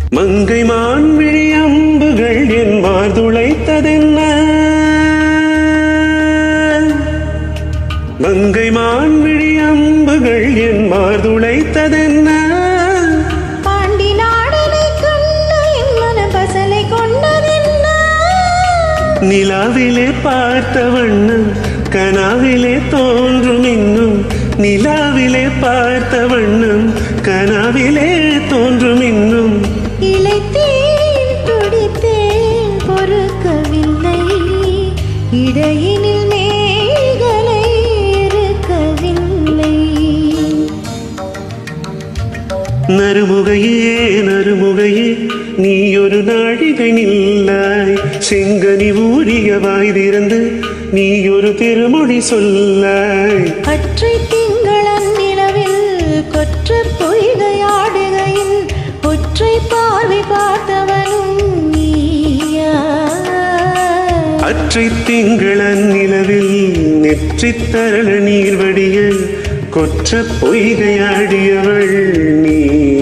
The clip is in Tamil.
மங்கை மான்விழி அம்புகள் என் மார்துளைத்ததென்ன மங்கை மான்விழி அம்புகள் என் மார்துளைத்ததென்ன பாண்டி நாடனை கண்டு என் மன பசலை கொண்டதென்ன நிலாவிலே பார்த்த வண்ணம் கனாவிலே தோன்றும் இன்னும் நிலாவிலே பார்த்த வண்ணம் கனாவிலே தோன்றும் இன்னும் இளைத்தேன் துடித்தேன் பொறுக்கவில்லை இடையினில் மேகலை இருக்கவில்லை நறுமுகையே நறுமுகையே நீ ஒரு நாழிகை நில்லாய் செங்கனி ஊறிய வாய் திறந்து நீ ஒரு திருமொழி சொல்லாய் அற்றை திங்களன் நிலவில் கொற்ற பொய்கையாடுகையில் ஒற்றை பார்வை பார்த்தவனும் நீயா அற்றை திங்களன் நிலவில் நெற்றித் தரள நீர் வடிய கொற்ற பொய்கையாடியவள் நீ